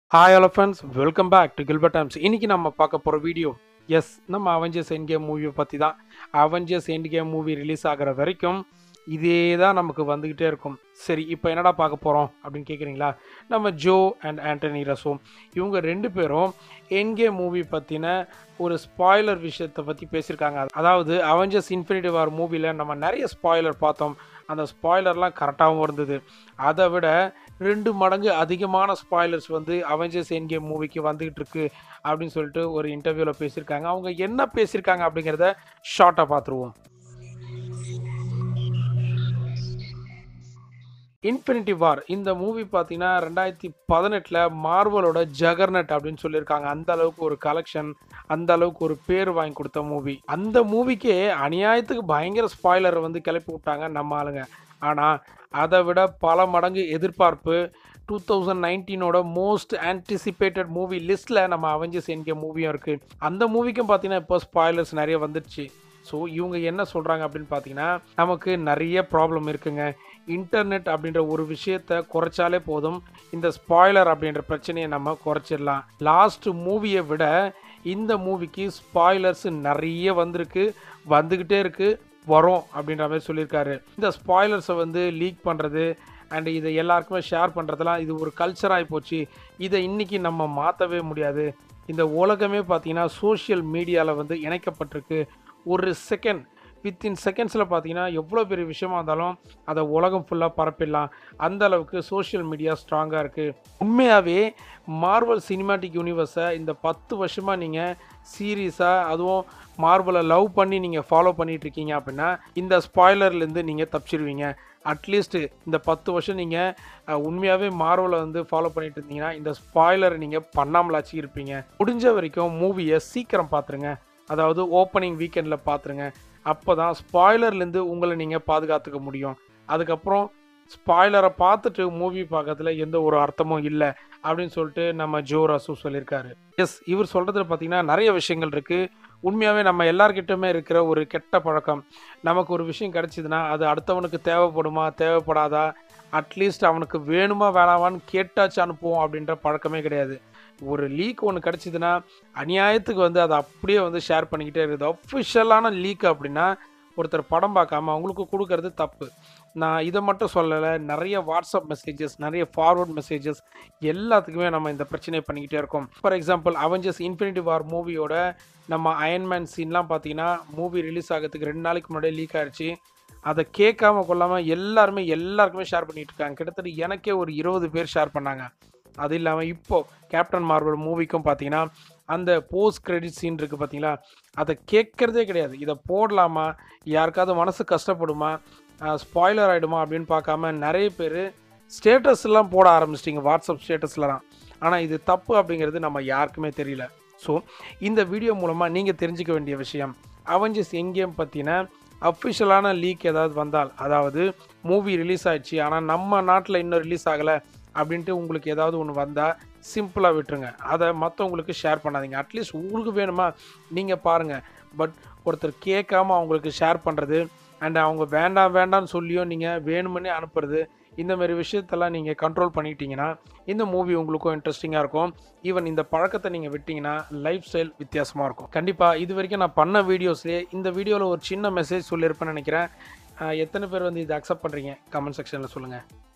hi hello friends welcome back to Gilbert times இன்னைக்கு நம்ம பார்க்க போகிற வீடியோ எஸ் நம்ம அவெஞ்சர்ஸ் எண்ட் கேம் மூவியை பற்றி தான் Avengers endgame movie release ஆகிற வரைக்கும் இதே தான் நமக்கு வந்துக்கிட்டே இருக்கும் சரி இப்போ என்னடா பார்க்க போகிறோம் அப்படின்னு கேட்குறீங்களா நம்ம ஜோ அண்ட் ஆண்டனி ரசோ இவங்க ரெண்டு பேரும் என் கேம் மூவி பற்றின ஒரு ஸ்பாய்லர் விஷயத்தை பற்றி பேசியிருக்காங்க அதாவது அவெஞ்சர்ஸ் இன்ஃபினிட்டி வார் மூவியில் நம்ம நிறைய ஸ்பாய்லர் பார்த்தோம் அந்த ஸ்பாய்லர்லாம் கரெக்டாகவும் இருந்தது அதை விட ரெண்டு மடங்கு அதிகமான ஸ்பாய்லர்ஸ் வந்து அவெஞ்சர்ஸ் என் கேம் மூவிக்கு வந்துகிட்டு இருக்கு அப்படின்னு சொல்லிட்டு ஒரு இன்டர்வியூவில் பேசியிருக்காங்க அவங்க என்ன பேசியிருக்காங்க அப்படிங்கிறத ஷார்ட்டாக பார்த்துருவோம் இன்ஃபினிட்டி வார் இந்த மூவி பார்த்தீங்கன்னா ரெண்டாயிரத்தி பதினெட்டில் மார்வலோட ஜகர்னட் அப்படின்னு சொல்லியிருக்காங்க அந்த அளவுக்கு ஒரு கலெக்ஷன் அந்த அளவுக்கு ஒரு பேர் வாங்கி கொடுத்த மூவி அந்த மூவிக்கே அநியாயத்துக்கு பயங்கர ஸ்பாய்லரை வந்து கிளப்பி விட்டாங்க நம்ம ஆளுங்க ஆனால் அதை விட பல மடங்கு எதிர்பார்ப்பு டூ தௌசண்ட் நைன்டீனோட மோஸ்ட் ஆன்டிசிபேட்டட் மூவி லிஸ்ட்டில் நம்ம அவெஞ்சர்ஸ் என்கே மூவியும் இருக்குது அந்த மூவிக்கும் பார்த்தீங்கன்னா இப்போ ஸ்பாய்லர்ஸ் நிறைய வந்துடுச்சு ஸோ இவங்க என்ன சொல்கிறாங்க அப்படின்னு பார்த்தீங்கன்னா நமக்கு நிறைய ப்ராப்ளம் இருக்குங்க இன்டர்நெட் அப்படின்ற ஒரு விஷயத்த குறைச்சாலே போதும் இந்த ஸ்பாய்லர் அப்படின்ற பிரச்சனையை நம்ம குறைச்சிடலாம் லாஸ்ட் மூவியை விட இந்த மூவிக்கு ஸ்பாய்லர்ஸ் நிறைய வந்திருக்கு வந்துக்கிட்டே இருக்குது வரும் அப்படின்ற மாதிரி சொல்லியிருக்காரு இந்த ஸ்பாய்லர்ஸை வந்து லீக் பண்ணுறது அண்ட் இதை எல்லாருக்குமே ஷேர் பண்ணுறதுலாம் இது ஒரு கல்ச்சராகி போச்சு இதை இன்றைக்கி நம்ம மாற்றவே முடியாது இந்த உலகமே பார்த்தீங்கன்னா சோஷியல் மீடியாவில் வந்து இணைக்கப்பட்டிருக்கு ஒரு செகண்ட் வித்தின் செகண்ட்ஸில் பார்த்தீங்கன்னா எவ்வளோ பெரிய விஷயமா இருந்தாலும் அதை உலகம் ஃபுல்லாக பரப்பிடலாம் அந்த அளவுக்கு சோஷியல் மீடியா ஸ்ட்ராங்காக இருக்குது உண்மையாகவே மார்வல் சினிமாட்டிக் யூனிவர்ஸை இந்த பத்து வருஷமாக நீங்கள் சீரியஸாக அதுவும் மார்வலை லவ் பண்ணி நீங்கள் ஃபாலோ பண்ணிட்டு இருக்கீங்க அப்படின்னா இந்த ஸ்பாய்லர்லேருந்து நீங்கள் தப்பிச்சிருவீங்க அட்லீஸ்ட் இந்த பத்து வருஷம் நீங்கள் உண்மையாகவே மார்வலை வந்து ஃபாலோ பண்ணிட்டு இருந்தீங்கன்னா இந்த ஸ்பாய்லரை நீங்கள் பண்ணாமலாச்சு இருப்பீங்க முடிஞ்ச வரைக்கும் மூவியை சீக்கிரம் பார்த்துருங்க அதாவது ஓப்பனிங் வீக்கெண்டில் பார்த்துருங்க அப்போ தான் ஸ்பாய்லர்லேருந்து உங்களை நீங்கள் பாதுகாத்துக்க முடியும் அதுக்கப்புறம் ஸ்பாய்லரை பார்த்துட்டு மூவி பார்க்கறதுல எந்த ஒரு அர்த்தமும் இல்லை அப்படின்னு சொல்லிட்டு நம்ம ஜோ ரசு சொல்லியிருக்காரு எஸ் இவர் சொல்கிறதுல பார்த்தீங்கன்னா நிறைய விஷயங்கள் இருக்குது உண்மையாகவே நம்ம எல்லார்கிட்டயுமே இருக்கிற ஒரு கெட்ட பழக்கம் நமக்கு ஒரு விஷயம் கிடச்சிதுன்னா அது அடுத்தவனுக்கு தேவைப்படுமா தேவைப்படாதா அட்லீஸ்ட் அவனுக்கு வேணுமா வேணாமான்னு கேட்டாச்சு அனுப்புவோம் அப்படின்ற பழக்கமே கிடையாது ஒரு லீக் ஒன்று கிடச்சிதுன்னா அநியாயத்துக்கு வந்து அதை அப்படியே வந்து ஷேர் பண்ணிக்கிட்டே இருக்குது அஃபிஷியலான லீக் அப்படின்னா ஒருத்தர் படம் பார்க்காம அவங்களுக்கு கொடுக்கறது தப்பு நான் இதை மட்டும் சொல்லலை நிறைய வாட்ஸ்அப் மெசேஜஸ் நிறைய ஃபார்வர்ட் மெசேஜஸ் எல்லாத்துக்குமே நம்ம இந்த பிரச்சனையை பண்ணிக்கிட்டே இருக்கோம் for example Avengers infinity war மூவியோட நம்ம அயன்மேன் சீன்லாம் பார்த்தீங்கன்னா மூவி ரிலீஸ் ஆகிறதுக்கு ரெண்டு நாளைக்கு முன்னாடியே லீக் ஆயிடுச்சு அதை கேட்காம கொள்ளாமல் எல்லாருமே எல்லாருக்குமே ஷேர் பண்ணிட்டு இருக்காங்க கிட்டத்தட்ட எனக்கே ஒரு இருபது பேர் ஷேர் பண்ணாங்க அது இல்லாமல் இப்போது கேப்டன் மார்வல் மூவிக்கும் பார்த்தீங்கன்னா அந்த போஸ்ட் கிரெடிட் சீன் இருக்குது பார்த்தீங்களா அதை கேட்குறதே கிடையாது இதை போடலாமா யாருக்காவது மனசு கஷ்டப்படுமா ஸ்பாய்லர் ஆகிடுமா அப்படின்னு பார்க்காம நிறைய பேர் ஸ்டேட்டஸ்லாம் போட ஆரம்பிச்சிட்டிங்க வாட்ஸ்அப் ஸ்டேட்டஸ்லாம் ஆனால் இது தப்பு அப்படிங்கிறது நம்ம யாருக்குமே தெரியல ஸோ இந்த வீடியோ மூலமாக நீங்கள் தெரிஞ்சுக்க வேண்டிய விஷயம் அவெஞ்சர்ஸ் எங்கேயும் பற்றின அஃபிஷியலான லீக் ஏதாவது வந்தால் அதாவது மூவி ரிலீஸ் ஆயிடுச்சு ஆனால் நம்ம நாட்டில் இன்னும் ரிலீஸ் ஆகலை அப்படின்ட்டு உங்களுக்கு ஏதாவது ஒன்று வந்தால் சிம்பிளாக விட்டுருங்க அதை மற்றவங்களுக்கு ஷேர் பண்ணாதீங்க அட்லீஸ்ட் உங்களுக்கு வேணுமா நீங்கள் பாருங்கள் பட் ஒருத்தர் கேட்காம அவங்களுக்கு ஷேர் பண்ணுறது அண்ட் அவங்க வேண்டாம் வேண்டாம்னு சொல்லியும் நீங்கள் வேணுமுன்னே அனுப்புறது இந்த மாதிரி விஷயத்தெல்லாம் நீங்கள் கண்ட்ரோல் பண்ணிட்டீங்கன்னா இந்த மூவி உங்களுக்கும் இன்ட்ரெஸ்டிங்காக இருக்கும் ஈவன் இந்த பழக்கத்தை நீங்கள் விட்டிங்கன்னா லைஃப் ஸ்டைல் வித்தியாசமாக இருக்கும் கண்டிப்பாக இது வரைக்கும் நான் பண்ண வீடியோஸ்லேயே இந்த வீடியோவில் ஒரு சின்ன மெசேஜ் சொல்லியிருப்பேன்னு நினைக்கிறேன் எத்தனை பேர் வந்து இதை அக்செப்ட் பண்ணுறீங்க கமெண்ட் செக்ஷனில் சொல்லுங்கள்